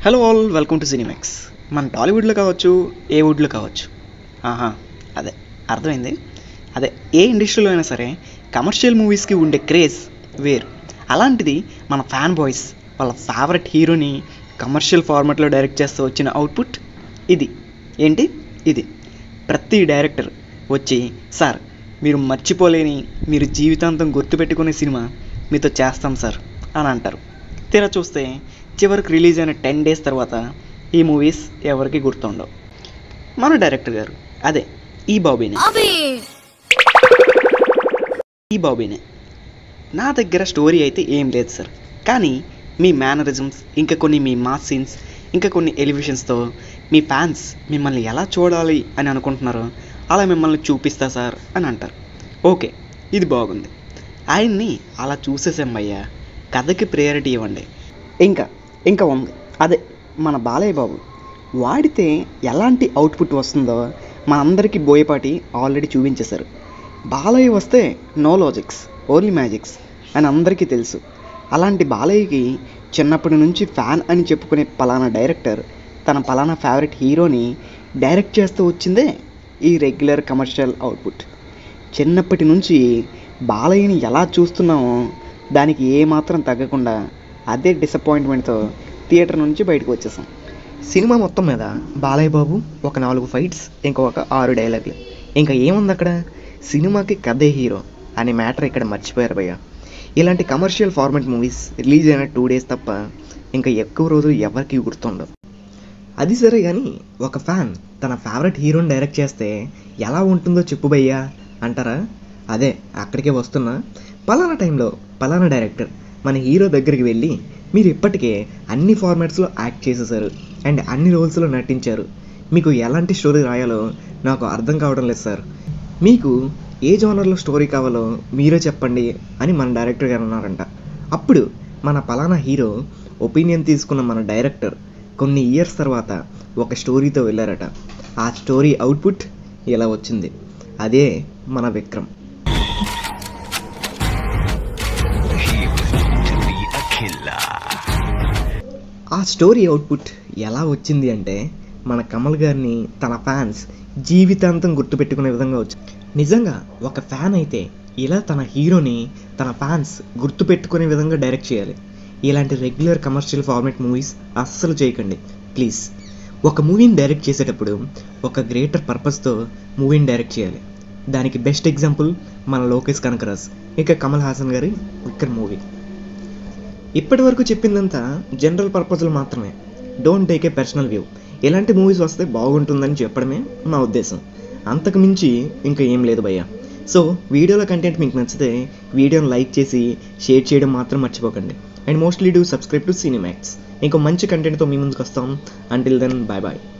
hello all welcome to Cinemax మన టాలీవుడ్లో కావచ్చు ఏ వుడ్లో కావచ్చు ఆహా అదే అర్థమైంది అదే ఏ ఇండస్ట్రీలో అయినా సరే కమర్షియల్ మూవీస్కి ఉండే క్రేజ్ వేరు అలాంటిది మన ఫ్యాన్ బాయ్స్ వాళ్ళ ఫేవరెట్ హీరోని కమర్షియల్ ఫార్మాట్లో డైరెక్ట్ చేస్తూ వచ్చిన అవుట్పుట్ ఇది ఏంటి ఇది ప్రతి డైరెక్టర్ వచ్చి సార్ మీరు మర్చిపోలేని మీరు జీవితాంతం గుర్తుపెట్టుకునే సినిమా మీతో చేస్తాం సార్ అని అంటారు తీరా చూస్తే చివరికి రిలీజ్ అయిన టెన్ డేస్ తర్వాత ఈ మూవీస్ ఎవరికి గుర్తుండవు మన డైరెక్టర్ గారు అదే ఈ బాబీనే అభి ఈ బాబీనే నా దగ్గర స్టోరీ అయితే ఏం లేదు సార్ కానీ మీ మేనరిజమ్స్ ఇంకా కొన్ని మీ మాస్ సీన్స్ ఇంకా కొన్ని ఎలివేషన్స్తో మీ ఫ్యాన్స్ మిమ్మల్ని ఎలా చూడాలి అని అనుకుంటున్నారో అలా మిమ్మల్ని చూపిస్తా సార్ అని అంటారు ఓకే ఇది బాగుంది ఆయన్ని అలా చూసేసాం అయ్యా కథకి ప్రియారిటీ ఇవ్వండి ఇంకా ఇంకా ఉంది అదే మన బాలయ్య బాబు వాడితే ఎలాంటి అవుట్పుట్ వస్తుందో మనందరికీ బోయపాటి ఆల్రెడీ చూపించేశారు బాలయ్య వస్తే నో లాజిక్స్ ఓన్లీ మ్యాజిక్స్ అని అందరికీ తెలుసు అలాంటి బాలయ్యకి చిన్నప్పటి నుంచి ఫ్యాన్ అని చెప్పుకునే పలానా డైరెక్టర్ తన పలానా ఫేవరెట్ హీరోని డైరెక్ట్ చేస్తూ వచ్చిందే ఈ రెగ్యులర్ కమర్షియల్ అవుట్పుట్ చిన్నప్పటి నుంచి బాలయ్యని ఎలా చూస్తున్నామో దానికి ఏమాత్రం తగ్గకుండా అదే డిసప్పాయింట్మెంట్తో థియేటర్ నుంచి బయటకు వచ్చేసాం సినిమా మొత్తం మీద బాలయ్య బాబు ఒక నాలుగు ఫైట్స్ ఇంకొక ఆరు డైలాగులు ఇంకా ఏముంది అక్కడ సినిమాకి కథే హీరో అనే మ్యాటర్ ఇక్కడ మర్చిపోయారు భయ్య ఇలాంటి కమర్షియల్ ఫార్మాట్ మూవీస్ రిలీజ్ అయిన టూ డేస్ తప్ప ఇంకా ఎక్కువ రోజులు ఎవరికి గుర్తుండవు అది సరే కానీ ఒక ఫ్యాన్ తన ఫేవరెట్ హీరోని డైరెక్ట్ చేస్తే ఎలా ఉంటుందో చెప్పు భయ్యా అంటారా అదే అక్కడికే వస్తున్నా పలానా టైంలో పలానా డైరెక్టర్ మన హీరో దగ్గరికి వెళ్ళి మీరు ఇప్పటికే అన్ని ఫార్మాట్స్లో యాక్ట్ చేసేసారు అండ్ అన్ని రోల్స్లో నటించారు మీకు ఎలాంటి స్టోరీ రాయాలో నాకు అర్థం కావడం లేదు సార్ మీకు ఏ జోనర్లో స్టోరీ కావాలో మీరే చెప్పండి అని మన డైరెక్టర్ గారు అన్నారంట అప్పుడు మన పలానా హీరో ఒపీనియన్ తీసుకున్న మన డైరెక్టర్ కొన్ని ఇయర్స్ తర్వాత ఒక స్టోరీతో వెళ్ళారట ఆ స్టోరీ అవుట్పుట్ ఇలా వచ్చింది అదే మన విక్రమ్ ఆ స్టోరీ అవుట్పుట్ ఎలా వచ్చింది అంటే మన కమల్ గారిని తన ఫ్యాన్స్ జీవితాంతం గుర్తుపెట్టుకునే విధంగా వచ్చింది నిజంగా ఒక ఫ్యాన్ అయితే ఇలా తన హీరోని తన ఫ్యాన్స్ గుర్తుపెట్టుకునే విధంగా డైరెక్ట్ చేయాలి ఇలాంటి రెగ్యులర్ కమర్షియల్ ఫార్మాట్ మూవీస్ అస్సలు చేయకండి ప్లీజ్ ఒక మూవీని డైరెక్ట్ చేసేటప్పుడు ఒక గ్రేటర్ పర్పస్తో మూవీని డైరెక్ట్ చేయాలి దానికి బెస్ట్ ఎగ్జాంపుల్ మన లోకేష్ కనకరాజ్ ఇక కమల్ హాసన్ గారి విక్రమ్ మూవీ ఇప్పటి వరకు చెప్పిందంతా జనరల్ పర్పస్లు మాత్రమే don't take a personal view ఇలాంటి మూవీస్ వస్తే బాగుంటుందని చెప్పడమే నా ఉద్దేశం అంతకు మించి ఇంకా ఏం లేదు భయ్య సో వీడియోలో కంటెంట్ మీకు నచ్చితే వీడియోని లైక్ చేసి షేర్ చేయడం మాత్రం మర్చిపోకండి and mostly do subscribe to Cinemax ఇంకో మంచి కంటెంట్తో మీ ముందుకు వస్తాం అంటిల్ దెన్ బాయ్ బాయ్